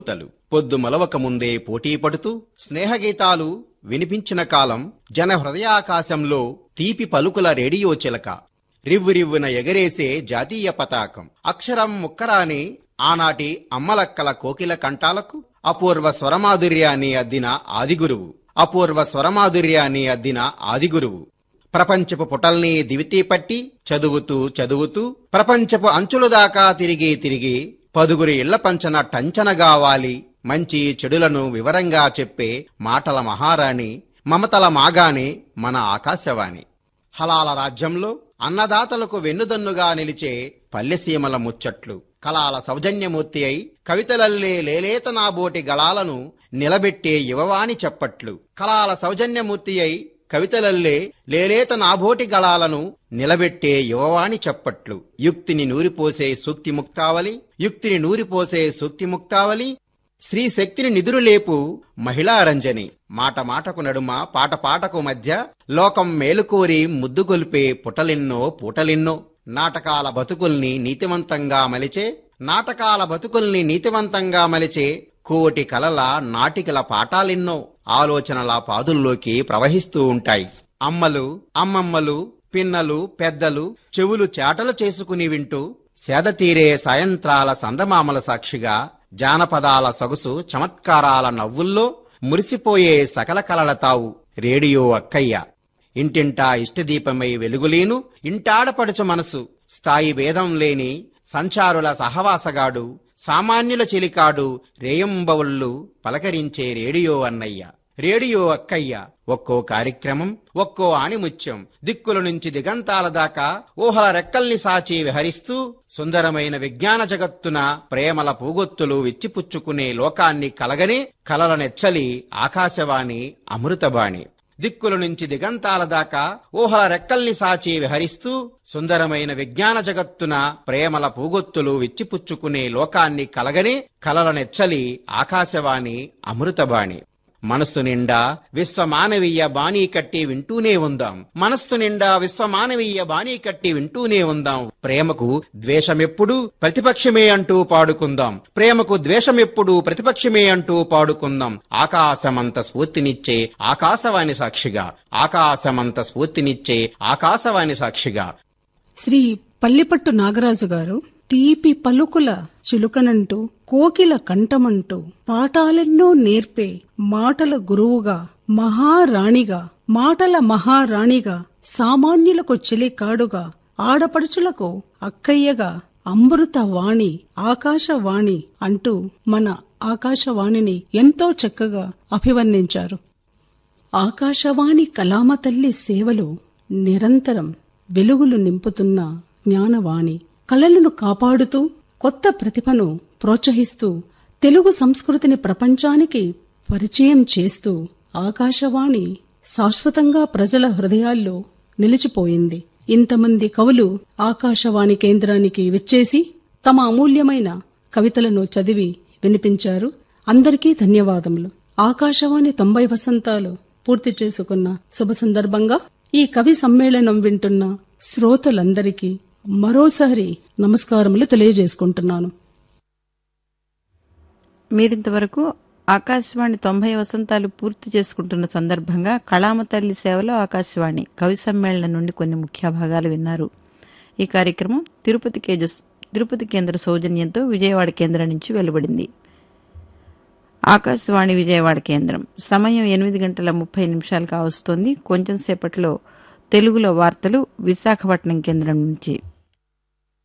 తలు పొద్దు మొలవక ముందే పోటీ పడుతూ స్నేహగీతాలు వినిపించిన కాలం జన హృదయాకాశంలో తీపి పలుకుల రేడియో చిలక రివ్వు రివ్వున ఎగరేసే జాతీయ పతాకం అక్షరం ముక్కరాని ఆనాటి అమ్మలక్కల కోకిల కంఠాలకు అపూర్వ స్వరమాధుర్యాన్ని అద్దిన ఆదిగురువు అపూర్వ స్వరమాధుర్యాన్ని అద్దిన ఆదిగురువు ప్రపంచపు పుటల్ని దివిటీ పట్టి చదువుతూ చదువుతూ ప్రపంచపు అంచుల దాకా తిరిగి తిరిగి పదుగురి ఇళ్ల పంచన టంచనగావాలి మంచి చెడులను వివరంగా చెప్పే మాటల మహారాణి మమతల మాగాని మన ఆకాశవాణి హలాల రాజ్యంలో అన్నదాతలకు వెన్నుదన్నుగా నిలిచే పల్లెసీమల ముచ్చట్లు కళాల సౌజన్యమూర్తి అయి కవితలల్లే లేలేత నాబోటి గళాలను నిలబెట్టే యువవాణి చెప్పట్లు కళాల సౌజన్యమూర్తి అయి కవితలల్లే లేలేత నాబోటి గళాలను నిలబెట్టే యువవాణి చెప్పట్లు యుక్తిని నూరిపోసే సూక్తి ముక్తావలి యుక్తిని నూరిపోసే సూక్తి ముక్తావలి శ్రీ శక్తిని నిదురులేపు మహిళా రంజని మాట మాటకు నడుమ పాట పాటకు మధ్య లోకం మేలుకోరి ముద్దుగొల్పే పుటలెన్నో పూటలెన్నో నాటకాల బతుకుల్ని నీతివంతంగా మలిచే నాటకాల బతుకుల్ని నీతివంతంగా మలిచే కోటి కలల నాటికల పాఠాలెన్నో ఆలోచనల పాదుల్లోకి ప్రవహిస్తూ ఉంటాయి అమ్మలు అమ్మమ్మలు పిన్నలు పెద్దలు చెవులు చేటలు చేసుకుని వింటూ సేదతీరే సాయంత్రాల సందమామల సాక్షిగా జానపదాల సొగసు చమత్కారాల నవ్వుల్లో మురిసిపోయే సకల కలల తావు రేడియో అక్కయ్య ఇంటింటా ఇష్టదీపమై వెలుగులీను ఇంటాడపడుచు మనసు స్థాయి భేదం లేని సంచారుల సహవాసగాడు సామాన్యుల చెలికాడు రేయంబవుళ్ళు పలకరించే రేడియో అన్నయ్య రేడియో అక్కయ్య ఒక్కో కార్యక్రమం ఒక్కో ఆణిముత్యం దిక్కుల నుంచి దిగంతాల దాకా ఊహల రెక్కల్ని సాచి విహరిస్తూ సుందరమైన విజ్ఞాన జగత్తున ప్రేమల పూగొత్తులు విచ్చిపుచ్చుకునే లోకాన్ని కలగనే కలల నెచ్చలి ఆకాశవాణి అమృతబాణి దిక్కుల నుంచి దిగంతాల దాకా ఊహల రెక్కల్ని సాచి విహరిస్తూ సుందరమైన విజ్ఞాన జగత్తున ప్రేమల పూగొత్తులు విచ్చిపుచ్చుకునే లోకాన్ని కలగనే కలల నెచ్చలి ఆకాశవాణి అమృతబాణి మనస్సు నిండా విశ్వమానవీయ బాణీ కట్టి వింటూనే ఉందాం మనస్సు నిండా విశ్వమానవీయ బాణీ కట్టి వింటూనే ఉందాం ప్రేమకు ద్వేషమెప్పుడు ప్రతిపక్షమే అంటూ పాడుకుందాం ప్రేమకు ద్వేషమెప్పుడు ప్రతిపక్షమే అంటూ పాడుకుందాం ఆకాశమంత స్ఫూర్తినిచ్చే ఆకాశవాణి సాక్షిగా ఆకాశమంత స్ఫూర్తినిచ్చే ఆకాశవాణి సాక్షిగా శ్రీ పల్లిపట్టు నాగరాజు గారు తీపి పలుకుల చిలుకనంటూ కోకిల కంఠమంటూ పాఠాలెన్నో నేర్పే మాటల గురువుగా మహారాణిగా మాటల మహారాణిగా సామాన్యులకు చెలికాడుగా ఆడపడుచులకు అక్కయ్యగా అమృత వాణి ఆకాశవాణి అంటూ మన ఆకాశవాణిని ఎంతో చక్కగా అభివర్ణించారు ఆకాశవాణి కలామ తల్లి సేవలు నిరంతరం వెలుగులు నింపుతున్న జ్ఞానవాణి కళలను కాపాడుతూ కొత్త ప్రతిభను ప్రోత్సహిస్తూ తెలుగు సంస్కృతిని ప్రపంచానికి పరిచయం చేస్తూ ఆకాశవాణి శాశ్వతంగా ప్రజల హృదయాల్లో నిలిచిపోయింది ఇంతమంది కవులు ఆకాశవాణి కేంద్రానికి విచ్చేసి తమ అమూల్యమైన కవితలను చదివి వినిపించారు అందరికీ ధన్యవాదములు ఆకాశవాణి తొంభై వసంతాలు పూర్తి చేసుకున్న శుభ సందర్భంగా ఈ కవి సమ్మేళనం వింటున్న శ్రోతలందరికీ మరోసారి నమస్కారములు తెలియజేసుకుంటున్నాను మీరింతవరకు ఆకాశవాణి తొంభై వసంతాలు పూర్తి చేసుకుంటున్న సందర్భంగా కళామ తల్లి సేవలో ఆకాశవాణి కవి సమ్మేళనం నుండి కొన్ని ముఖ్య భాగాలు విన్నారు ఈ కార్యక్రమం తిరుపతి కేజ తిరుపతి కేంద్ర సౌజన్యంతో విజయవాడ కేంద్రం నుంచి వెలువడింది ఆకాశవాణి విజయవాడ కేంద్రం సమయం ఎనిమిది గంటల ముప్పై నిమిషాలు కావస్తోంది కొంచెం సేపట్లో తెలుగులో వార్తలు విశాఖపట్నం కేంద్రం నుంచి